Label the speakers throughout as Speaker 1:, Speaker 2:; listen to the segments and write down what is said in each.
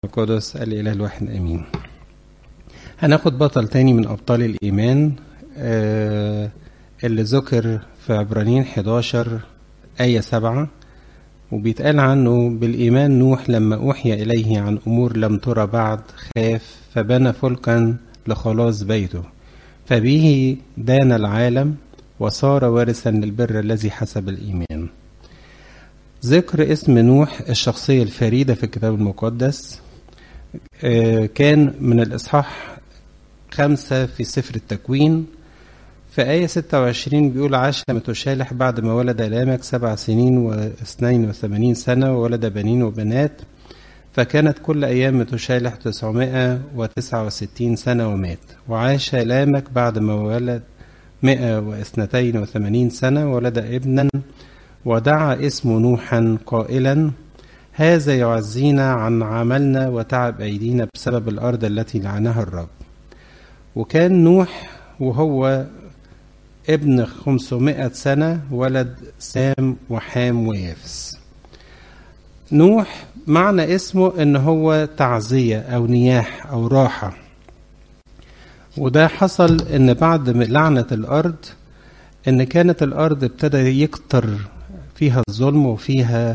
Speaker 1: القدس الإله الواحد آمين هناخد بطل تاني من أبطال الإيمان آه اللي ذكر في عبرانيين 11 آية 7 وبيتقال عنه بالإيمان نوح لما أوحي إليه عن أمور لم ترى بعد خاف فبنى فلكا لخلاص بيته فبه دان العالم وصار وارثا للبر الذي حسب الإيمان ذكر اسم نوح الشخصية الفريدة في الكتاب المقدس كان من الإصحاح خمسة في سفر التكوين في آية 26 بيقول عاش متشالح بعد ما ولد لامك سبع سنين واثنين وثمانين سنة وولد بنين وبنات فكانت كل أيام متشالح تسعمائة وتسعة وستين سنة ومات وعاش لامك بعد ما ولد مئة واثنتين وثمانين سنة ولد ابنا ودعا اسمه نوحا قائلا هذا يعزينا عن عملنا وتعب أيدينا بسبب الأرض التي لعنها الرب وكان نوح وهو ابن خمسمائة سنة ولد سام وحام ويافس نوح معنى اسمه ان هو تعزية او نياح او راحة وده حصل ان بعد لعنة الارض ان كانت الارض ابتدى يكتر فيها الظلم وفيها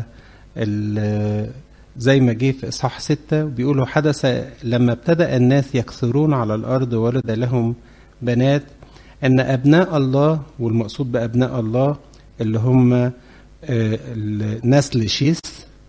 Speaker 1: زي ما جه في اصحاح ستة بيقولوا حدث لما ابتدأ الناس يكثرون على الارض ولد لهم بنات ان ابناء الله والمقصود بابناء الله اللي هم نسل شيس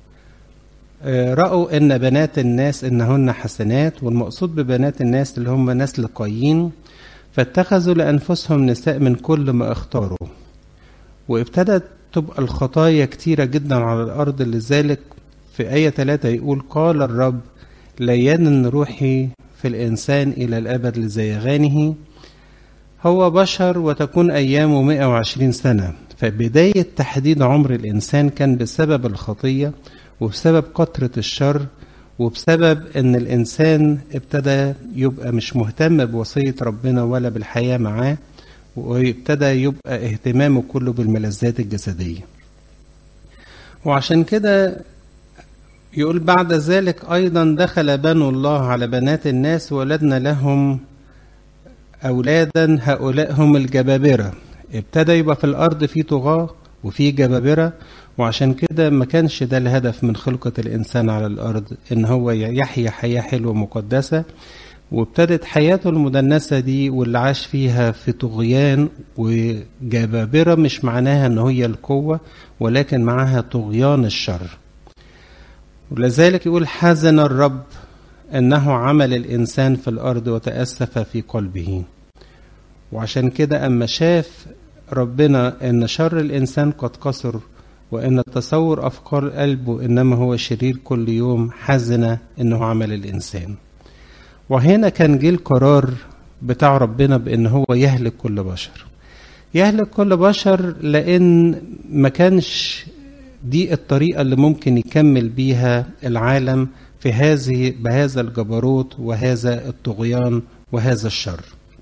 Speaker 1: رأوا ان بنات الناس انهن حسنات والمقصود ببنات الناس اللي هم نسل قايين فاتخذوا لانفسهم نساء من كل ما اختاروا وابتدت تبقى الخطايا كتيرة جدا على الأرض لذلك في آية 3 يقول قال الرب لين روحي في الإنسان إلى الأبد لزيغانه هو بشر وتكون أيامه 120 سنة فبداية تحديد عمر الإنسان كان بسبب الخطية وبسبب كثرة الشر وبسبب ان الانسان ابتدى يبقى مش مهتم بوصية ربنا ولا بالحياة معاه وابتدى يبقى اهتمامه كله بالملذات الجسدية وعشان كده يقول بعد ذلك أيضا دخل بنو الله على بنات الناس ولدنا لهم أولادا هؤلاء هم الجبابرة ابتدى يبقى في الأرض في طغاة وفي جبابرة وعشان كده ما كانش ده الهدف من خلقة الإنسان على الأرض إن هو يحيا حياة حلوة مقدسة وابتدت حياته المدنسة دي واللي عاش فيها في طغيان وجبابرة مش معناها ان هي القوة ولكن معاها طغيان الشر ولذلك يقول حزن الرب انه عمل الانسان في الارض وتأسف في قلبه وعشان كده اما شاف ربنا ان شر الانسان قد كسر وان تصور افكار قلبه انما هو شرير كل يوم حزن انه عمل الانسان وهنا كان جه القرار بتاع ربنا بان هو يهلك كل بشر يهلك كل بشر لان ما كانش دي الطريقه اللي ممكن يكمل بيها العالم في هذه بهذا الجبروت وهذا الطغيان وهذا الشر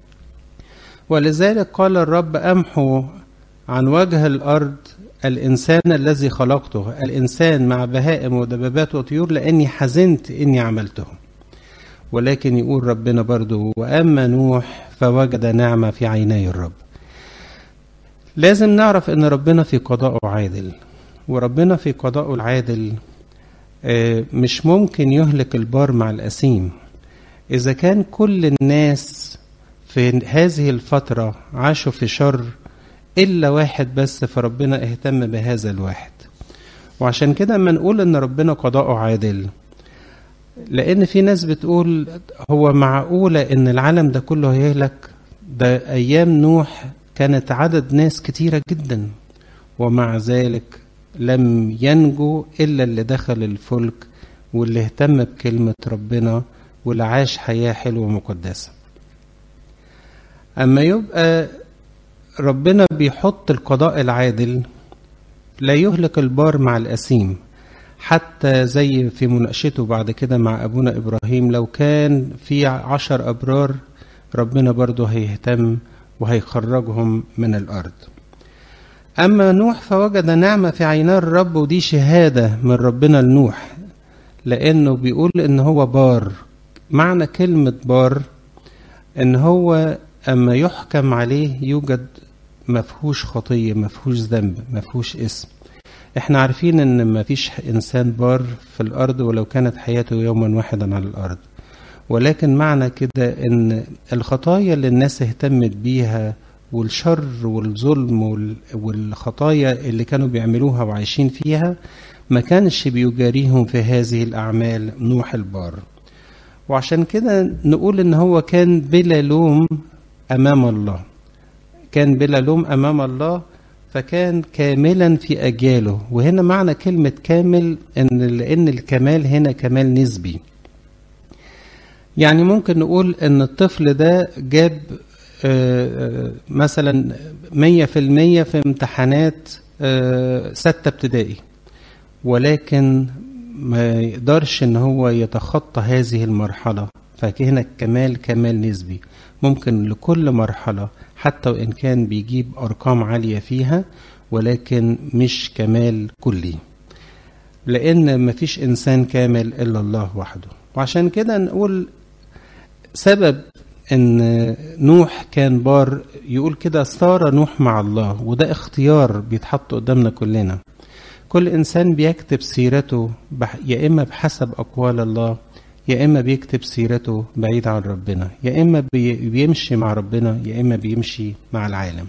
Speaker 1: ولذلك قال الرب امحو عن وجه الارض الانسان الذي خلقته الانسان مع بهائم ودبابات وطيور لاني حزنت اني عملتهم ولكن يقول ربنا برضو وأما نوح فوجد نعمة في عيني الرب لازم نعرف ان ربنا في قضاءه عادل وربنا في قضاءه العادل مش ممكن يهلك البار مع الأسيم إذا كان كل الناس في هذه الفترة عاشوا في شر إلا واحد بس فربنا اهتم بهذا الواحد وعشان كده اما نقول ان ربنا قضاءه عادل لان في ناس بتقول هو معقوله ان العالم ده كله هيهلك ده ايام نوح كانت عدد ناس كتيره جدا ومع ذلك لم ينجو الا اللي دخل الفلك واللي اهتم بكلمه ربنا واللي عاش حياه حلوه مقدسه اما يبقى ربنا بيحط القضاء العادل لا يهلك البار مع الأسيم حتى زي في مناقشته بعد كده مع أبونا إبراهيم لو كان في عشر أبرار ربنا برضه هيهتم وهيخرجهم من الأرض أما نوح فوجد نعمة في عيني الرب ودي شهادة من ربنا لنوح لأنه بيقول إن هو بار معنى كلمة بار إن هو أما يحكم عليه يوجد مفهوش خطية مفهوش ذنب مفهوش اسم احنا عارفين ان مفيش انسان بار في الارض ولو كانت حياته يوما واحدا على الارض ولكن معنى كده ان الخطايا اللي الناس اهتمت بيها والشر والظلم والخطايا اللي كانوا بيعملوها وعايشين فيها ما كانش بيجاريهم في هذه الاعمال نوح البار وعشان كده نقول ان هو كان بلا لوم امام الله كان بلا لوم امام الله فكان كاملا في اجياله وهنا معنى كلمه كامل ان لان الكمال هنا كمال نسبي يعني ممكن نقول ان الطفل ده جاب مثلا مية في المية في امتحانات ستة ابتدائي ولكن ما يقدرش ان هو يتخطى هذه المرحلة فهنا الكمال كمال نسبي ممكن لكل مرحلة حتى وإن كان بيجيب أرقام عالية فيها ولكن مش كمال كلي لأن مفيش إنسان كامل إلا الله وحده وعشان كده نقول سبب ان نوح كان بار يقول كده صار نوح مع الله وده اختيار بيتحط قدامنا كلنا كل انسان بيكتب سيرته يا اما بحسب اقوال الله يا اما بيكتب سيرته بعيد عن ربنا يا اما بيمشي مع ربنا يا اما بيمشي مع العالم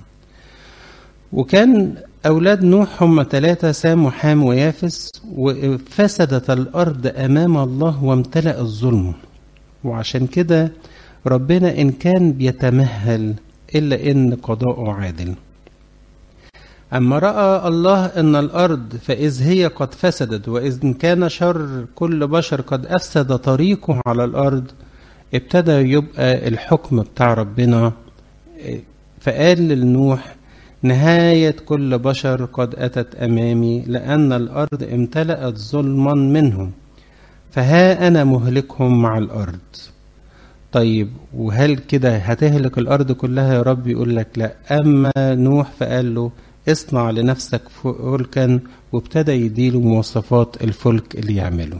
Speaker 1: وكان اولاد نوح هم ثلاثه سام وحام ويافس وفسدت الارض امام الله وامتلأ الظلم وعشان كده ربنا إن كان بيتمهل إلا إن قضاءه عادل أما رأى الله أن الأرض فإذ هي قد فسدت وإذ كان شر كل بشر قد أفسد طريقه على الأرض ابتدى يبقى الحكم بتاع ربنا فقال للنوح نهاية كل بشر قد أتت أمامي لأن الأرض امتلأت ظلما منهم فها أنا مهلكهم مع الأرض طيب وهل كده هتهلك الأرض كلها يا رب يقول لك لا أما نوح فقال له اصنع لنفسك فلكا وابتدى يديله مواصفات الفلك اللي يعمله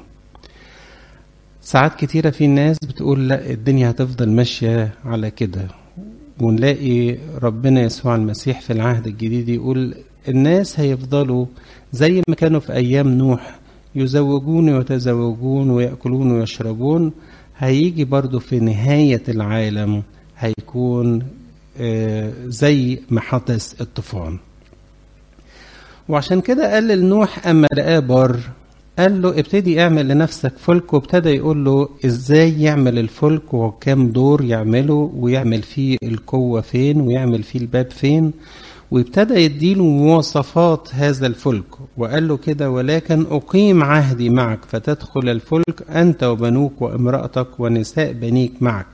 Speaker 1: ساعات كتيرة في ناس بتقول لا الدنيا هتفضل ماشية على كده ونلاقي ربنا يسوع المسيح في العهد الجديد يقول الناس هيفضلوا زي ما كانوا في أيام نوح يزوجون ويتزوجون ويأكلون ويشربون هيجي برضو في نهاية العالم هيكون زي ما حدث الطوفان وعشان كده قال لنوح أما لقاه بار قال له ابتدي اعمل لنفسك فلك وابتدى يقول له ازاي يعمل الفلك وكام دور يعمله ويعمل فيه القوة فين ويعمل فيه الباب فين وابتدى يديله مواصفات هذا الفلك وقال له كده ولكن أقيم عهدي معك فتدخل الفلك أنت وبنوك وامرأتك ونساء بنيك معك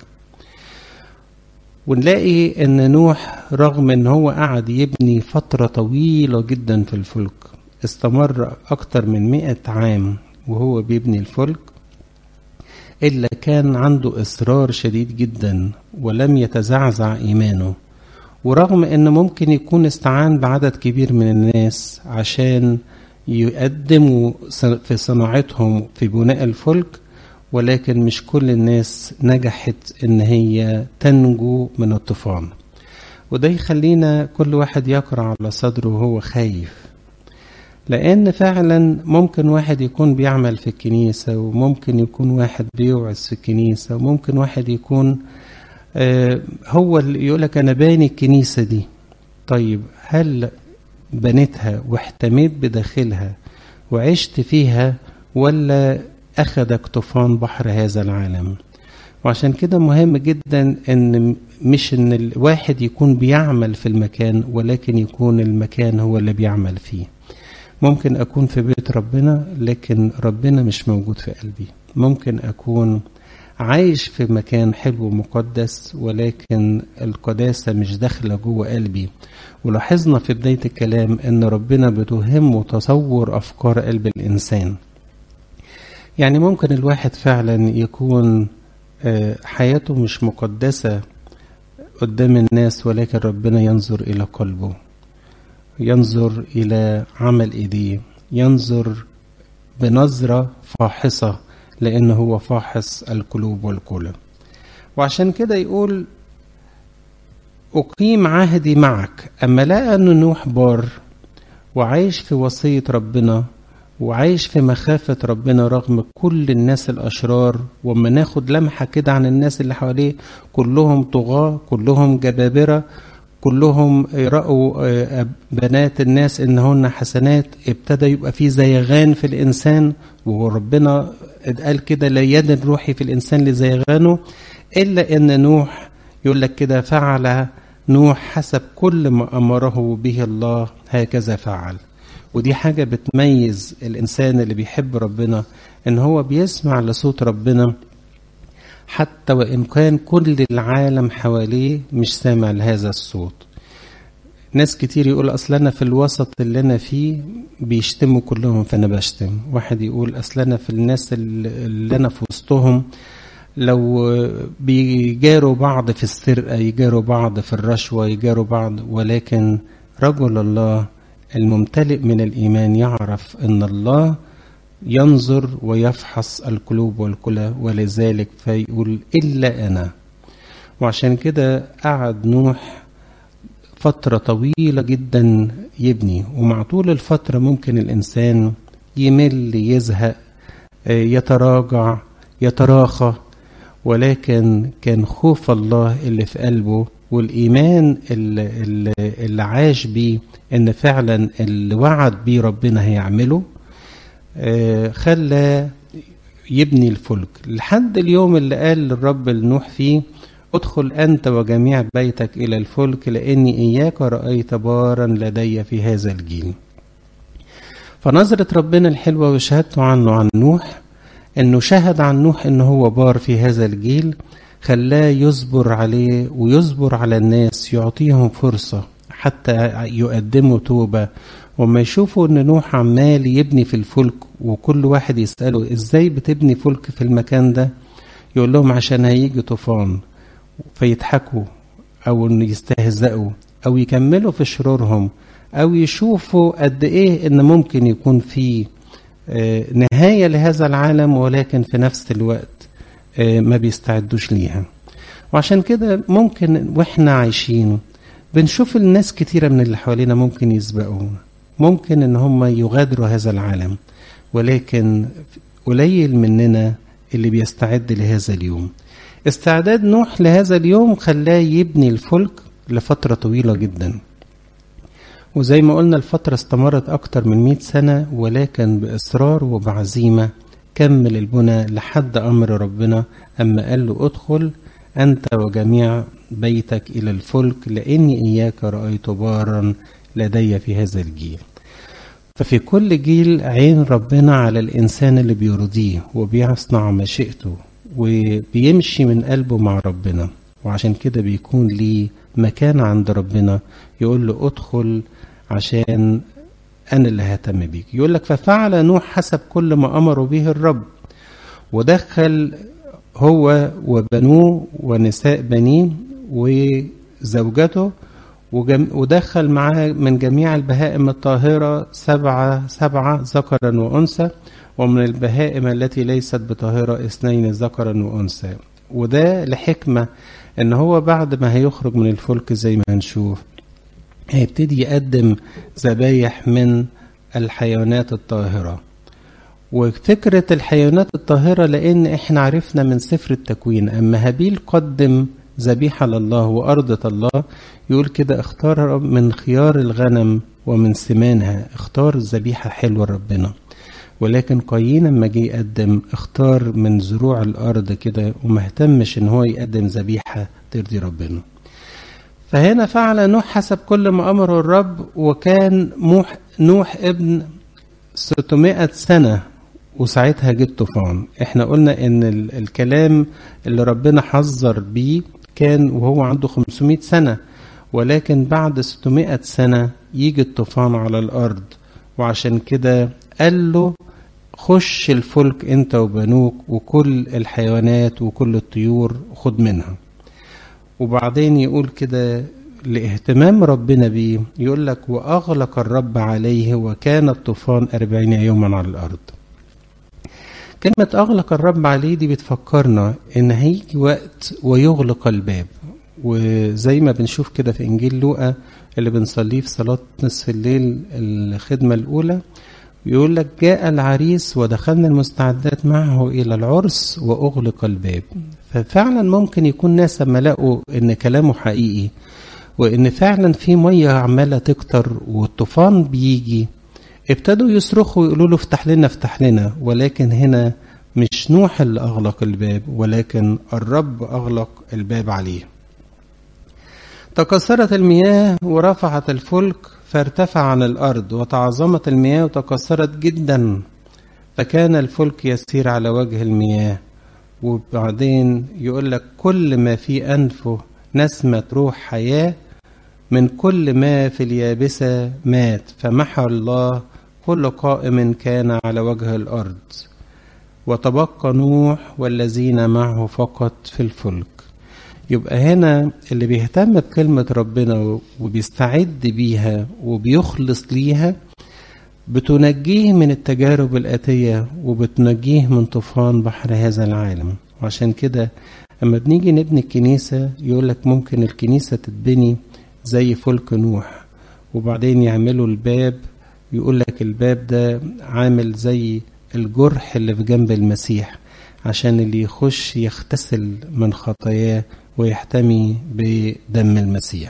Speaker 1: ونلاقي ان نوح رغم ان هو قعد يبني فترة طويلة جدا في الفلك استمر اكتر من مئة عام وهو بيبني الفلك الا كان عنده اصرار شديد جدا ولم يتزعزع ايمانه ورغم ان ممكن يكون استعان بعدد كبير من الناس عشان يقدموا في صناعتهم في بناء الفلك ولكن مش كل الناس نجحت ان هي تنجو من الطوفان وده يخلينا كل واحد يقرا على صدره وهو خايف لان فعلا ممكن واحد يكون بيعمل في الكنيسه وممكن يكون واحد بيوعظ في الكنيسه وممكن واحد يكون آه هو اللي يقولك انا باني الكنيسه دي طيب هل بنيتها واحتميت بداخلها وعشت فيها ولا أخذك طوفان بحر هذا العالم وعشان كده مهم جدا ان مش ان الواحد يكون بيعمل في المكان ولكن يكون المكان هو اللي بيعمل فيه ممكن اكون في بيت ربنا لكن ربنا مش موجود في قلبي ممكن اكون عايش في مكان حلو ومقدس ولكن القداسة مش داخلة جوه قلبي ولاحظنا في بداية الكلام ان ربنا بتهمه تصور افكار قلب الانسان يعني ممكن الواحد فعلا يكون حياته مش مقدسة قدام الناس ولكن ربنا ينظر إلى قلبه ينظر إلى عمل إيديه ينظر بنظرة فاحصة لأنه هو فاحص القلوب والكلى وعشان كده يقول أقيم عهدي معك أما لقى أن نوح بار وعايش في وصية ربنا وعايش في مخافة ربنا رغم كل الناس الأشرار وما ناخد لمحة كده عن الناس اللي حواليه كلهم طغاة كلهم جبابرة كلهم رأوا بنات الناس إنهن حسنات ابتدى يبقى في زيغان في الإنسان وربنا قال كده لا يد روحي في الإنسان لزيغانه إلا إن نوح يقول لك كده فعل نوح حسب كل ما أمره به الله هكذا فعل ودي حاجة بتميز الإنسان اللي بيحب ربنا إن هو بيسمع لصوت ربنا حتى وإن كان كل العالم حواليه مش سامع لهذا الصوت ناس كتير يقول أصل أنا في الوسط اللي أنا فيه بيشتموا كلهم فأنا بشتم واحد يقول أصل أنا في الناس اللي أنا في وسطهم لو بيجاروا بعض في السرقة يجاروا بعض في الرشوة يجاروا بعض ولكن رجل الله الممتلئ من الإيمان يعرف أن الله ينظر ويفحص القلوب والكلى ولذلك فيقول إلا أنا وعشان كده قعد نوح فترة طويلة جدا يبني ومع طول الفترة ممكن الإنسان يمل يزهق يتراجع يتراخى ولكن كان خوف الله اللي في قلبه والإيمان اللي, اللي, اللي عاش بيه إن فعلا اللي وعد بيه ربنا هيعمله خلى يبني الفلك لحد اليوم اللي قال الرب لنوح فيه ادخل أنت وجميع بيتك إلى الفلك لأني إياك رأيت بارا لدي في هذا الجيل فنظرة ربنا الحلوة وشهادته عنه عن نوح انه شهد عن نوح ان هو بار في هذا الجيل خلاه يصبر عليه ويصبر على الناس يعطيهم فرصة حتى يقدموا توبة وما يشوفوا ان نوح عمال يبني في الفلك وكل واحد يسأله ازاي بتبني فلك في المكان ده يقول لهم عشان هيجي طوفان فيضحكوا او ان يستهزئوا او يكملوا في شرورهم او يشوفوا قد ايه ان ممكن يكون في نهاية لهذا العالم ولكن في نفس الوقت ما بيستعدوش ليها وعشان كده ممكن واحنا عايشين بنشوف الناس كتيرة من اللي حوالينا ممكن يسبقونا ممكن ان هم يغادروا هذا العالم ولكن قليل مننا اللي بيستعد لهذا اليوم استعداد نوح لهذا اليوم خلاه يبني الفلك لفترة طويلة جدا وزي ما قلنا الفترة استمرت أكتر من مئة سنة ولكن بإصرار وبعزيمة كمل البنى لحد أمر ربنا أما قال له ادخل أنت وجميع بيتك إلى الفلك لأني إياك رأيت بارا لدي في هذا الجيل ففي كل جيل عين ربنا على الإنسان اللي بيرضيه وبيصنع مشيئته وبيمشي من قلبه مع ربنا وعشان كده بيكون ليه مكان عند ربنا يقول له ادخل عشان أنا اللي ههتم بيك يقول لك ففعل نوح حسب كل ما أمره به الرب ودخل هو وبنوه ونساء بنيه وزوجته ودخل معاه من جميع البهائم الطاهرة سبعة سبعة ذكرا وأنثى ومن البهائم التي ليست بطاهرة اثنين ذكرا وأنثى وده لحكمة ان هو بعد ما هيخرج من الفلك زي ما هنشوف هيبتدي يقدم ذبايح من الحيوانات الطاهرة وفكرة الحيوانات الطاهرة لأن إحنا عرفنا من سفر التكوين أما هابيل قدم ذبيحة لله وأرضة الله يقول كده اختار من خيار الغنم ومن سمانها اختار ذبيحة حلوة لربنا ولكن قايين لما جه يقدم اختار من زروع الارض كده وما اهتمش ان هو يقدم ذبيحه ترضي ربنا فهنا فعل نوح حسب كل ما امره الرب وكان موح نوح ابن 600 سنه وساعتها جه طوفان احنا قلنا ان الكلام اللي ربنا حذر بيه كان وهو عنده 500 سنه ولكن بعد 600 سنه يجي الطوفان على الارض وعشان كده قال له خش الفلك انت وبنوك وكل الحيوانات وكل الطيور خد منها وبعدين يقول كده لاهتمام ربنا بيه يقول لك وأغلق الرب عليه وكان الطوفان أربعين يوما على الأرض كلمة أغلق الرب عليه دي بتفكرنا إن هيجي وقت ويغلق الباب وزي ما بنشوف كده في إنجيل لوقا اللي بنصليه في صلاة نصف الليل الخدمة الأولى يقول لك جاء العريس ودخلنا المستعدات معه إلى العرس وأغلق الباب ففعلا ممكن يكون ناس لما لقوا إن كلامه حقيقي وإن فعلا في مية عمالة تكتر والطوفان بيجي ابتدوا يصرخوا ويقولوا له افتح لنا افتح لنا ولكن هنا مش نوح اللي أغلق الباب ولكن الرب أغلق الباب عليه تكسرت المياه ورفعت الفلك فارتفع عن الأرض وتعظمت المياه وتكسرت جدا فكان الفلك يسير على وجه المياه وبعدين يقول لك كل ما في أنفه نسمة روح حياة من كل ما في اليابسة مات فمحى الله كل قائم كان على وجه الأرض وتبقى نوح والذين معه فقط في الفلك يبقى هنا اللي بيهتم بكلمة ربنا وبيستعد بيها وبيخلص ليها بتنجيه من التجارب الآتية وبتنجيه من طوفان بحر هذا العالم وعشان كده اما بنيجي نبني الكنيسة يقولك ممكن الكنيسة تتبني زي فلك نوح وبعدين يعملوا الباب يقول لك الباب ده عامل زي الجرح اللي في جنب المسيح عشان اللي يخش يغتسل من خطاياه ويحتمي بدم المسيح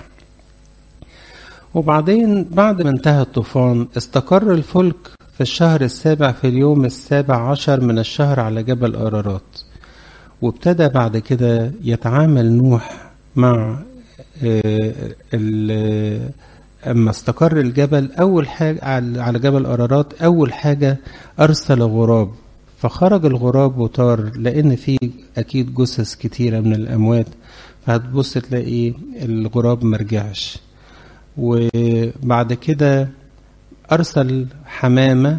Speaker 1: وبعدين بعد ما انتهى الطوفان استقر الفلك في الشهر السابع في اليوم السابع عشر من الشهر على جبل أرارات وابتدى بعد كده يتعامل نوح مع أما استقر الجبل أول حاجة على جبل أرارات أول حاجة أرسل غراب فخرج الغراب وطار لأن في أكيد جثث كتيرة من الأموات فهتبص تلاقي الغراب مرجعش وبعد كده أرسل حمامة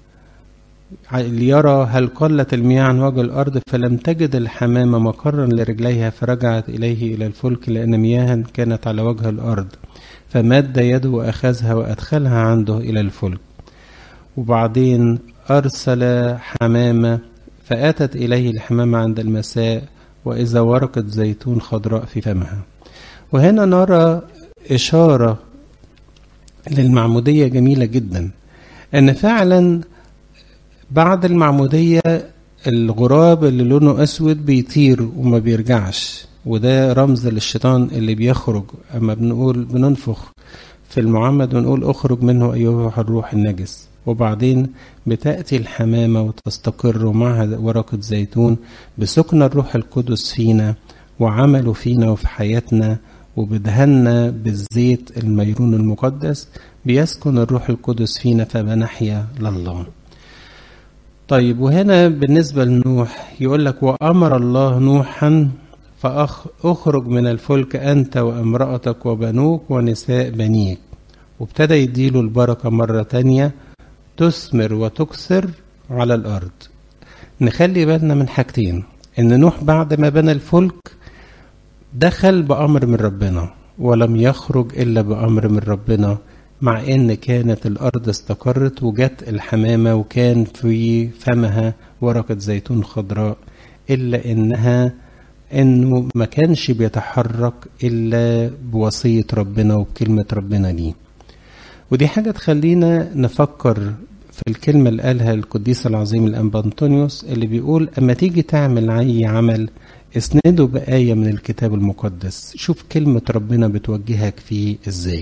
Speaker 1: ليرى هل قلت المياه عن وجه الأرض فلم تجد الحمامة مقرا لرجليها فرجعت إليه إلى الفلك لأن مياها كانت على وجه الأرض فمد يده وأخذها وأدخلها عنده إلى الفلك وبعدين أرسل حمامة فأتت إليه الحمامة عند المساء وإذا ورقة زيتون خضراء في فمها وهنا نرى إشارة للمعمودية جميلة جدا أن فعلا بعد المعمودية الغراب اللي لونه أسود بيطير وما بيرجعش وده رمز للشيطان اللي بيخرج أما بنقول بننفخ في المعمد ونقول أخرج منه أيها الروح النجس وبعدين بتأتي الحمامة وتستقر ومعها ورقة زيتون بسكن الروح القدس فينا وعمله فينا وفي حياتنا وبدهنا بالزيت الميرون المقدس بيسكن الروح القدس فينا فبنحيا لله طيب وهنا بالنسبة لنوح يقول لك وأمر الله نوحا فأخرج من الفلك أنت وامرأتك وبنوك ونساء بنيك وابتدى يديله البركة مرة تانية تثمر وتكسر على الأرض نخلي بالنا من حاجتين إن نوح بعد ما بنى الفلك دخل بأمر من ربنا ولم يخرج إلا بأمر من ربنا مع إن كانت الأرض استقرت وجت الحمامة وكان في فمها ورقة زيتون خضراء إلا إنها إنه ما كانش بيتحرك إلا بوصية ربنا وبكلمة ربنا ليه ودي حاجة تخلينا نفكر في الكلمة اللي قالها القديس العظيم الأنبا أنطونيوس اللي بيقول أما تيجي تعمل أي عمل اسنده بآية من الكتاب المقدس شوف كلمة ربنا بتوجهك فيه ازاي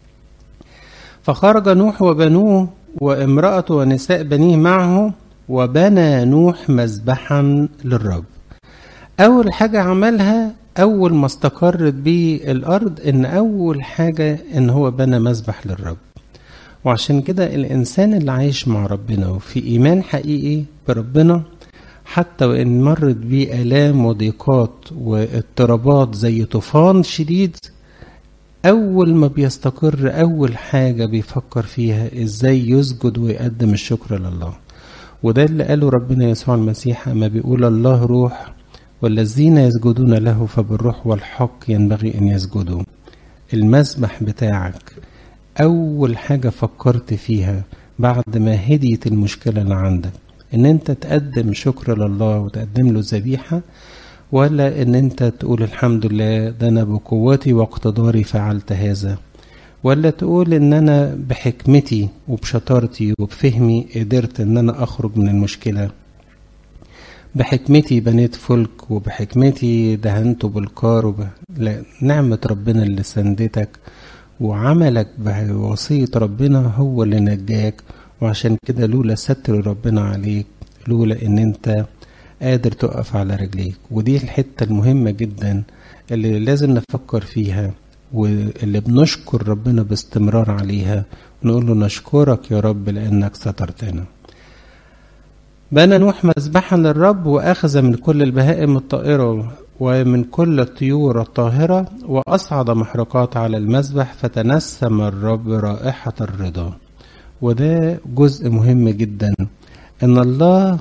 Speaker 1: فخرج نوح وبنوه وامرأته ونساء بنيه معه وبنى نوح مذبحا للرب أول حاجة عملها أول ما استقرت به الأرض إن أول حاجة إن هو بنى مذبح للرب وعشان كده الإنسان اللي عايش مع ربنا وفي إيمان حقيقي بربنا حتى وإن مرت بيه آلام وضيقات واضطرابات زي طوفان شديد أول ما بيستقر أول حاجة بيفكر فيها إزاي يسجد ويقدم الشكر لله وده اللي قاله ربنا يسوع المسيح أما بيقول الله روح والذين يسجدون له فبالروح والحق ينبغي أن يسجدوا المسبح بتاعك أول حاجة فكرت فيها بعد ما هديت المشكلة اللي عندك ان انت تقدم شكر لله وتقدم له ذبيحة ولا ان انت تقول الحمد لله ده انا بقوتي واقتداري فعلت هذا ولا تقول ان انا بحكمتي وبشطارتي وبفهمي قدرت ان انا اخرج من المشكله بحكمتي بنيت فلك وبحكمتي دهنته بالكار وب... لا نعمة ربنا اللي سندتك وعملك بوصية ربنا هو اللي نجاك وعشان كده لولا ستر ربنا عليك لولا ان انت قادر تقف على رجليك ودي الحتة المهمة جدا اللي لازم نفكر فيها واللي بنشكر ربنا باستمرار عليها ونقول له نشكرك يا رب لأنك سترتنا بنى نوح مذبحا للرب وأخذ من كل البهائم الطائرة ومن كل الطيور الطاهرة وأصعد محرقات على المذبح فتنسم الرب رائحة الرضا وده جزء مهم جدا ان الله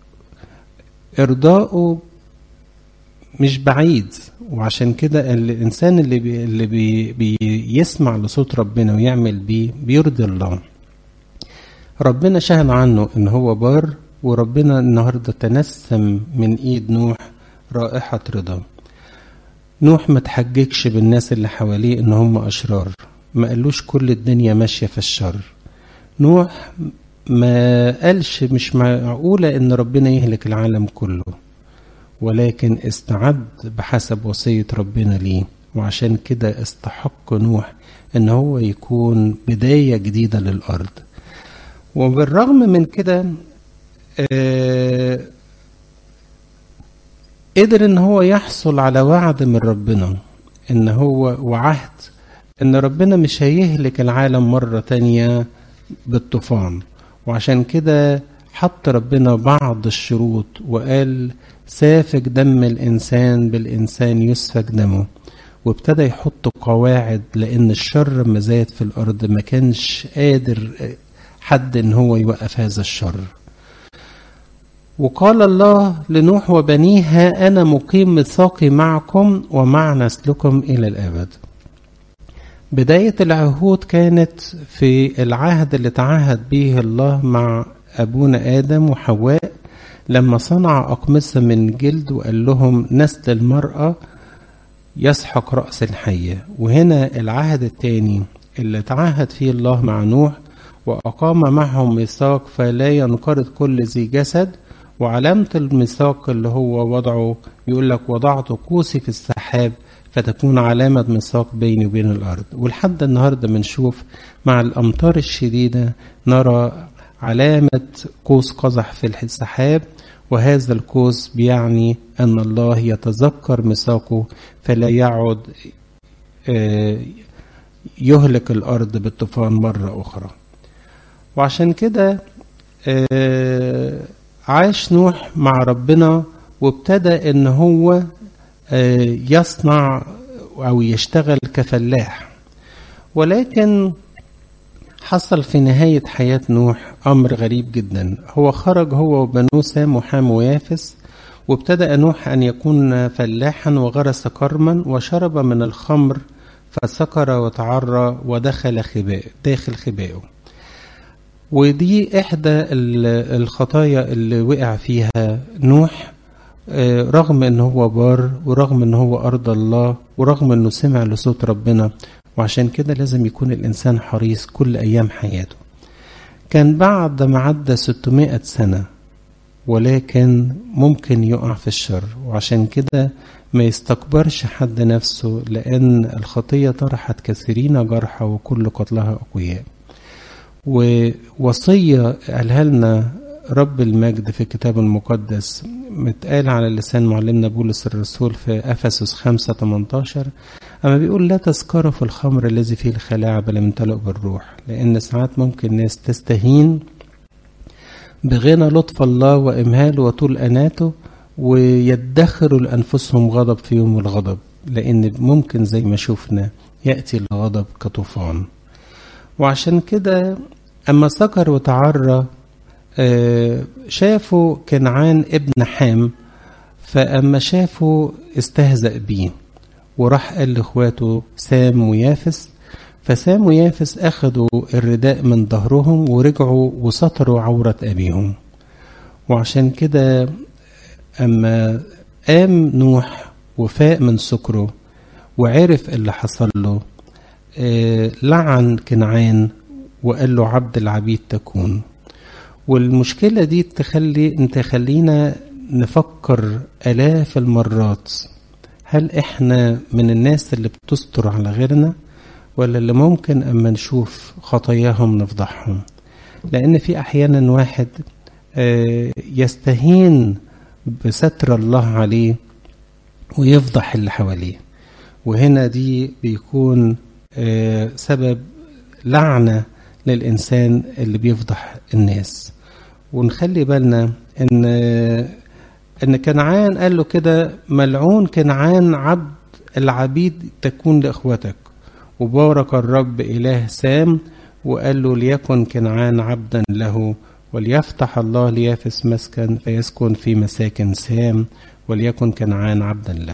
Speaker 1: ارضاؤه مش بعيد وعشان كده الانسان اللي بي اللي بي بيسمع لصوت ربنا ويعمل بيه بيرضي الله ربنا شهد عنه ان هو بار وربنا النهارده تنسم من ايد نوح رائحه رضا نوح ما تحججش بالناس اللي حواليه ان هم اشرار ما قالوش كل الدنيا ماشيه في الشر نوح ما قالش مش معقوله ان ربنا يهلك العالم كله ولكن استعد بحسب وصية ربنا ليه وعشان كده استحق نوح ان هو يكون بداية جديدة للأرض وبالرغم من كده آه قدر ان هو يحصل على وعد من ربنا ان هو وعهد ان ربنا مش هيهلك العالم مرة تانية بالطوفان وعشان كده حط ربنا بعض الشروط وقال سافك دم الإنسان بالإنسان يسفك دمه وابتدى يحط قواعد لأن الشر ما زاد في الأرض ما كانش قادر حد إن هو يوقف هذا الشر وقال الله لنوح وبنيه ها أنا مقيم ميثاقي معكم ومع نسلكم إلى الأبد بداية العهود كانت في العهد اللي تعهد به الله مع أبونا آدم وحواء لما صنع أقمصة من جلد وقال لهم نسل المرأة يسحق رأس الحية وهنا العهد الثاني اللي تعهد فيه الله مع نوح وأقام معهم ميثاق فلا ينقرض كل ذي جسد وعلامة الميثاق اللي هو وضعه يقول لك وضعت قوسي في السحاب فتكون علامة ميثاق بيني وبين الأرض ولحد النهاردة بنشوف مع الأمطار الشديدة نرى علامة قوس قزح في السحاب وهذا القوس بيعني أن الله يتذكر ميثاقه فلا يعد يهلك الأرض بالطوفان مرة أخرى وعشان كده عاش نوح مع ربنا وابتدى ان هو يصنع او يشتغل كفلاح ولكن حصل في نهاية حياة نوح أمر غريب جدا هو خرج هو وبنوه سام وحام ويافس وابتدأ نوح أن يكون فلاحا وغرس كرما وشرب من الخمر فسكر وتعرى ودخل خباء داخل خبائه ودي إحدى الخطايا اللي وقع فيها نوح رغم ان هو بار ورغم ان هو ارضى الله ورغم انه سمع لصوت ربنا وعشان كده لازم يكون الانسان حريص كل ايام حياته كان بعد ما عدى 600 سنة ولكن ممكن يقع في الشر وعشان كده ما يستكبرش حد نفسه لأن الخطية طرحت كثيرين جرحى وكل قتلها أقوياء ووصية قالها لنا رب المجد في الكتاب المقدس متقال على لسان معلمنا بولس الرسول في أفسس 5 18 أما بيقول لا تسكروا في الخمر الذي فيه الخلاعة بل امتلئوا بالروح لأن ساعات ممكن ناس تستهين بغنى لطف الله وإمهاله وطول أناته ويدخروا لأنفسهم غضب في يوم الغضب لأن ممكن زي ما شفنا يأتي الغضب كطوفان وعشان كده أما سكر وتعرى شافوا كنعان ابن حام فأما شافوا استهزأ بيه وراح قال لاخواته سام ويافس فسام ويافس أخذوا الرداء من ظهرهم ورجعوا وستروا عورة أبيهم وعشان كده أما قام نوح وفاق من سكره وعرف اللي حصل له آه لعن كنعان وقال له عبد العبيد تكون والمشكلة دي تخلي انت خلينا نفكر آلاف المرات هل احنا من الناس اللي بتستر على غيرنا ولا اللي ممكن اما نشوف خطاياهم نفضحهم لان في احيانا واحد يستهين بستر الله عليه ويفضح اللي حواليه وهنا دي بيكون سبب لعنة للإنسان اللي بيفضح الناس ونخلي بالنا إن إن كنعان قال له كده ملعون كنعان عبد العبيد تكون لإخوتك وبارك الرب إله سام وقال له ليكن كنعان عبدا له وليفتح الله ليافس مسكن فيسكن في مساكن سام وليكن كنعان عبدا له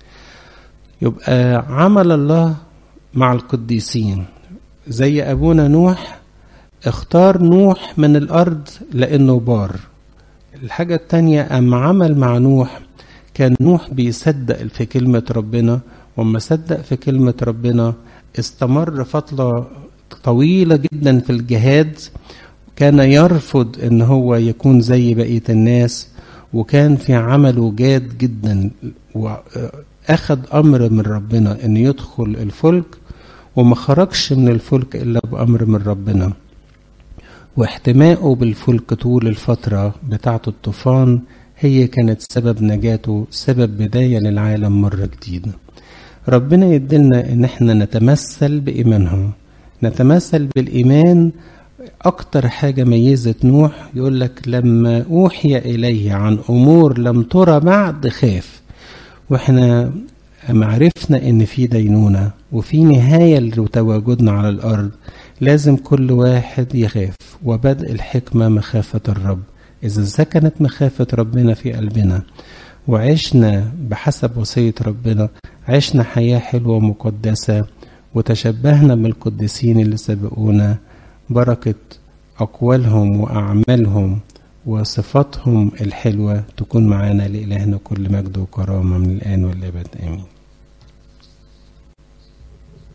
Speaker 1: يبقى عمل الله مع القديسين زي أبونا نوح اختار نوح من الأرض لأنه بار الحاجة التانية أما عمل مع نوح كان نوح بيصدق في كلمة ربنا وما صدق في كلمة ربنا استمر فترة طويلة جدا في الجهاد كان يرفض ان هو يكون زي بقية الناس وكان في عمله جاد جدا واخد امر من ربنا ان يدخل الفلك وما خرجش من الفلك الا بامر من ربنا واحتمائه بالفلك طول الفترة بتاعة الطوفان هي كانت سبب نجاته سبب بداية للعالم مرة جديدة ربنا يدلنا ان احنا نتمثل بإيمانهم نتمثل بالإيمان أكتر حاجة ميزت نوح يقول لك لما أوحي إليه عن أمور لم ترى بعد خاف وإحنا معرفنا إن في دينونة وفي نهاية لتواجدنا على الأرض لازم كل واحد يخاف وبدء الحكمة مخافة الرب إذا سكنت مخافة ربنا في قلبنا وعشنا بحسب وصية ربنا عشنا حياة حلوة مقدسة وتشبهنا بالقديسين اللي سبقونا بركة أقوالهم وأعمالهم وصفاتهم الحلوة تكون معانا لإلهنا كل مجد وكرامة من الآن والأبد آمين